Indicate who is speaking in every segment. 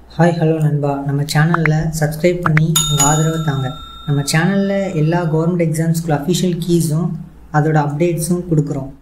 Speaker 1: hi hello நண்பா நம்ம சேனலில் சப்ஸ்கிரைப் பண்ணி உங்கள் ஆதரவை தாங்க நம்ம சேனலில் எல்லா கவர்மெண்ட் எக்ஸாம்ஸ்க்குள்ள அஃபிஷியல் கீஸும் அதோட அப்டேட்ஸும் கொடுக்குறோம்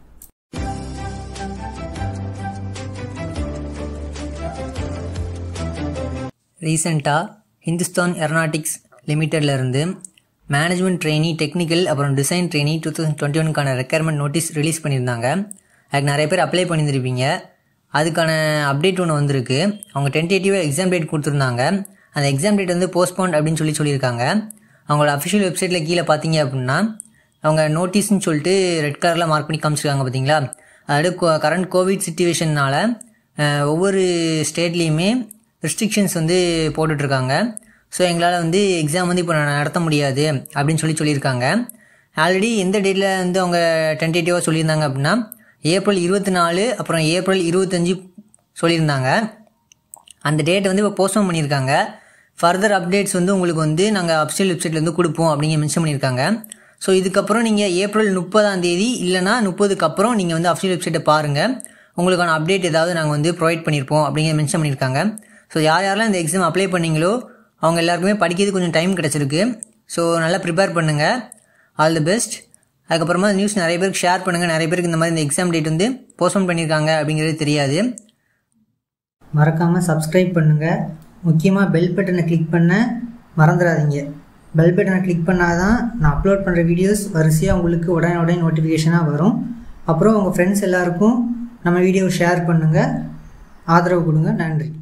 Speaker 2: ரீசெண்டாக ஹிந்துஸ்தான் ஏரோநாட்டிக்ஸ் லிமிட்டட்லேருந்து மேனேஜ்மெண்ட் ட்ரெயினி டெக்னிக்கல் அப்புறம் design trainee two thousand twenty ஒனுக்கான ரெக்யர்மெண்ட் நோட்டீஸ் ரிலீஸ் பண்ணியிருந்தாங்க அதுக்கு நிறைய பேர் அப்ளை பண்ணியிருந்திருப்பீங்க அதுக்கான அப்டேட் ஒன்று வந்திருக்கு அவங்க டென்டேட்டிவாக எக்ஸாம் டேட் கொடுத்துருந்தாங்க அந்த எக்ஸாம் டேட் வந்து போஸ்ட்போன் அப்படின்னு சொல்லி சொல்லியிருக்காங்க அவங்களோட அஃபிஷியல் வெப்சைட்டில் கீழே பார்த்தீங்க அப்படின்னா அவங்க நோட்டீஸ்னு சொல்லிட்டு ரெட் கலரில் மார்க் பண்ணி காமிச்சிருக்காங்க பார்த்தீங்களா அதாவது கரண்ட் கோவிட் சுச்சுவேஷன்னால ஒவ்வொரு ஸ்டேட்லேயுமே ரெஸ்ட்ரிக்ஷன்ஸ் வந்து போட்டுட்ருக்காங்க ஸோ எங்களால் வந்து எக்ஸாம் வந்து இப்போ நடத்த முடியாது அப்படின்னு சொல்லி சொல்லியிருக்காங்க ஆல்ரெடி எந்த டேட்டில் வந்து அவங்க டென்டேட்டிவாக சொல்லியிருந்தாங்க அப்படின்னா ஏப்ரல் இருபத்தி நாலு அப்புறம் ஏப்ரல் இருபத்தஞ்சி சொல்லியிருந்தாங்க அந்த டேட்டை வந்து இப்போ போஸ்ட்போன் பண்ணியிருக்காங்க ஃபர்தர் அப்டேட்ஸ் வந்து உங்களுக்கு வந்து நாங்கள் அஃபிஷியல் வெப்சைட்லேருந்து கொடுப்போம் அப்படிங்கிற மென்ஷன் பண்ணியிருக்காங்க ஸோ இதுக்கப்புறம் நீங்கள் ஏப்ரல் முப்பதாம் தேதி இல்லைனா முப்பதுக்கு அப்புறம் நீங்கள் வந்து அஃபிஷியல் வெப்சைட்டை பாருங்கள் உங்களுக்கான அப்டேட் ஏதாவது நாங்கள் வந்து ப்ரொவைட் பண்ணியிருப்போம் அப்படிங்கிற மென்ஷன் பண்ணியிருக்காங்க ஸோ யார் யாரெல்லாம் இந்த எக்ஸாம் அப்ளை பண்ணீங்களோ அவங்க எல்லாருக்குமே படிக்கிறது கொஞ்சம் டைம் கிடச்சிருக்கு ஸோ நல்லா ப்ரிப்பேர் பண்ணுங்கள் ஆல் தி பெஸ்ட் அதுக்கப்புறமா நியூஸ் நிறைய பேருக்கு ஷேர் பண்ணுங்கள் நிறைய பேருக்கு இந்த மாதிரி இந்த எக்ஸாம் டேட் வந்து போஸ்ட்போன் பண்ணியிருக்காங்க அப்படிங்கிறது தெரியாது
Speaker 1: மறக்காமல் சப்ஸ்கிரைப் பண்ணுங்கள் முக்கியமாக பெல் பட்டனை கிளிக் பண்ண மறந்துடாதீங்க பெல் பட்டனை கிளிக் பண்ணால் தான் நான் அப்லோட் பண்ணுற வீடியோஸ் வரிசையாக உங்களுக்கு உடனே உடனே நோட்டிஃபிகேஷனாக வரும் அப்புறம் உங்கள் ஃப்ரெண்ட்ஸ் எல்லாருக்கும் நம்ம வீடியோ ஷேர் பண்ணுங்கள் ஆதரவு கொடுங்க நன்றி